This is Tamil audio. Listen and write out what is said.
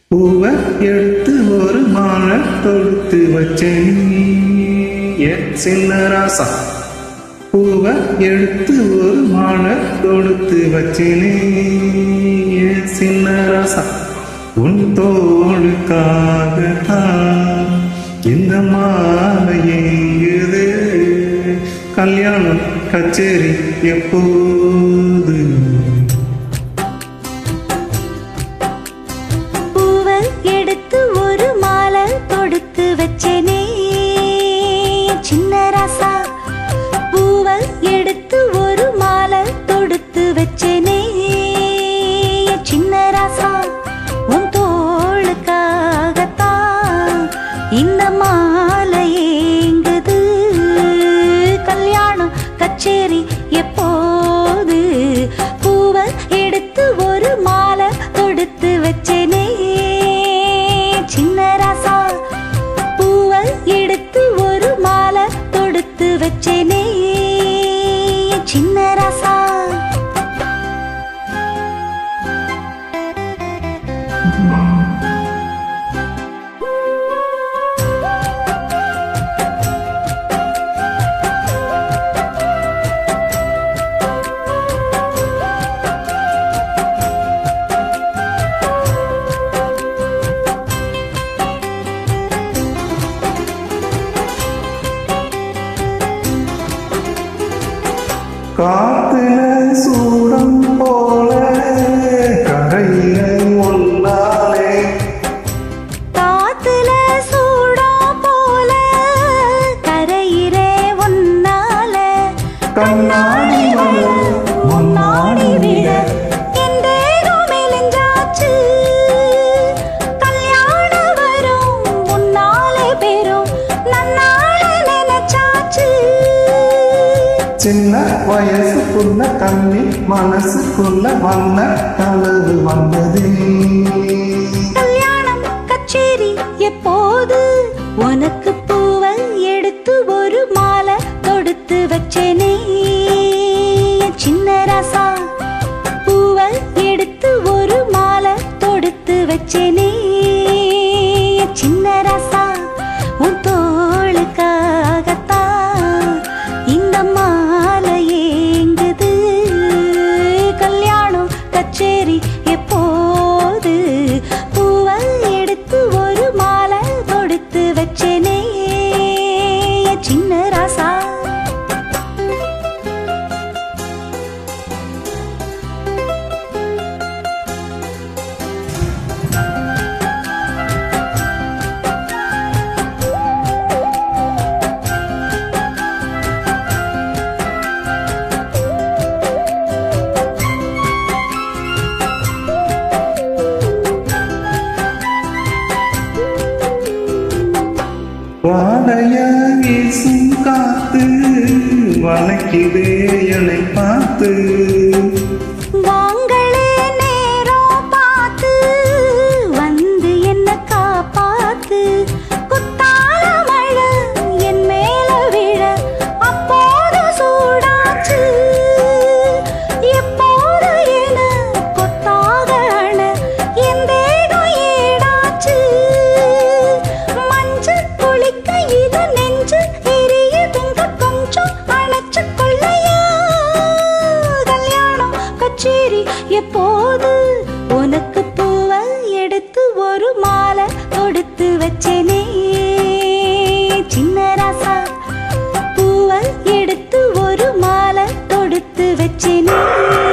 பூவை எடுத்து ஒரு மாலை தொடுத்து வச்சேன் என் சின்ன ராசா பூவை எடுத்து ஒரு மாலை தொடுத்து வச்சேனே என் சின்ன ராசா உன் தோளுக்காகத்தான் இந்த மாலை எங்குது கல்யாணம் கச்சேரி எப்போது பூவை எடுத்து ஒரு மாலை தொடுத்து வச்சேனே சின்ன ராசா பூவை எடுத்து ஒரு மாலை தொடுத்து வச்சேனே சின்ன ராசா உன் தோளுக்காகத்தான் இந்த மாலை ஏங்குது கல்யாணம் கச்சேரி எப்போது பூவை எடுத்து ஒரு மாலை தொடுத்து வச்சேனே சின்ன ராசா பூவை எடுத்து ஒரு மாலை தொடுத்து வச்சேனே சின்ன ராசா காத்துல சூடம் போல கரையில ஒன்னாலே காத்துல சூடா போல கரையிலே ஒன்னால கண்ணாடி மலர் முன்னாடி விட என் தேகம் மெலிஞ்சாச்சு கல்யாணம் வரும் முன்னாலே பெரும் நன்னாளே நினைச்சாச்சு சின்ன வயசுக்குள்ள கண்ணி மனசுக்குள்ள வண்ண கலவு வந்ததே கல்யாணம் கச்சேரி எப்போது உனக்கு பூவை எடுத்து ஒரு மாலை தொடுத்து வச்சேனே சின்ன ராசா பூவை எடுத்து ஒரு மாலை தொடுத்து வச்சேனே சின்ன ராசா உன் தோளுக்காகத்தான் இந்த மாலை ஏங்குது கல்யாணம் கச்சேரி எப்போது பூவை எடுத்து ஒரு மாலை தொடுத்து வச்சேனே சின்ன ராசா வாழைய வீசும் காத்து வளைக்குதே என்னை பார்த்து வாங்களே நேரம் பார்த்து வந்து என்ன காப்பாத்து குத்தால மழை என் மேல விழ அப்போது சூடாச்சு எப்போது என கொத்தாக அண என் தேகம் ஏடாச்சு மஞ்சள் குளிக்க இது நெஞ்சு எரியுதுங்க கொஞ்சம் அணைச்சு கொள்ளையா கல்யாணம் கச்சேரி எப்போது உனக்கு பூவை எடுத்து ஒரு மாலை தொடுத்து வச்சேனே சின்ன ராசா பூவை எடுத்து ஒரு மாலை தொடுத்து வச்சேனே